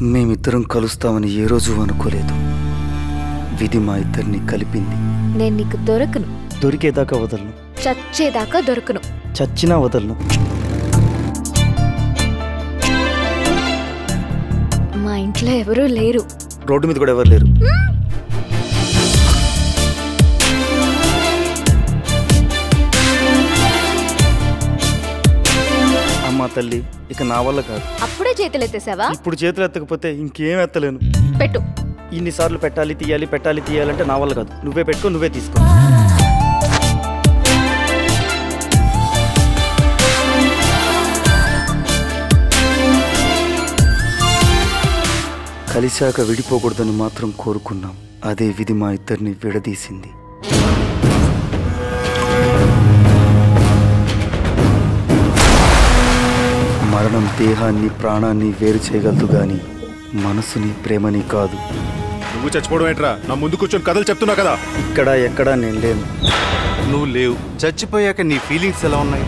మేమిద్దరం కలుస్తామని ఏ రోజు అనుకోలేదు విధి మా ఇద్దరిని కలిపింది నేను నీకు దొరకను దొరికేదాకా వదలను చచ్చేదాకా దొరకను చచ్చినా వదలను మా ఇంట్లో ఎవరూ లేరు రోడ్డు మీద కూడా ఎవరు లేరు అమ్మా తల్లి ఇక నా వల్ల కాదు అప్పుడే చేతులెత్తేసావా ఇప్పుడు చేతులు ఎత్తకపోతే ఇంకేం ఎత్తలేను పెట్టు ఇన్నిసార్లు పెట్టాలి తీయాలి పెట్టాలి తీయాలంటే నా వల్ల కాదు నువ్వే పెట్టుకో నువ్వే తీసుకో కలిశాక విడిపోకూడదని మాత్రం కోరుకున్నాం అదే విధి మా ఇద్దరిని విడదీసింది మరణం దేహాన్ని ప్రాణాన్ని వేరు చేయగలదు గాని మనసుని ప్రేమని కాదు నువ్వు చచ్చిపోవడం ఏంట్రా నా ముందు కూర్చొని కథలు చెప్తున్నా కదా ఇక్కడ ఎక్కడా నేను లేను నువ్వు లేవు చచ్చిపోయాక నీ ఫీలింగ్స్ ఎలా ఉన్నాయి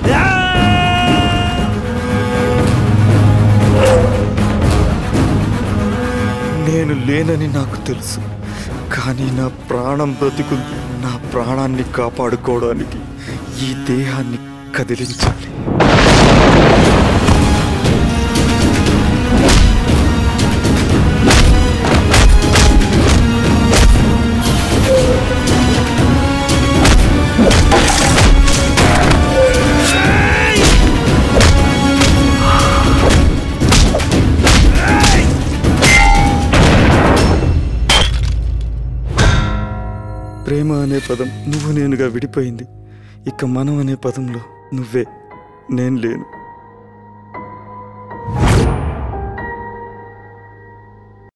నేను లేనని నాకు తెలుసు కానీ నా ప్రాణం బ్రతికుంది నా ప్రాణాన్ని కాపాడుకోవడానికి ఈ దేహాన్ని కదిలించాలి ప్రేమ అనే పదం నువ్వు నేనుగా విడిపోయింది ఇక మనం అనే పదంలో నువ్వే నేను లేను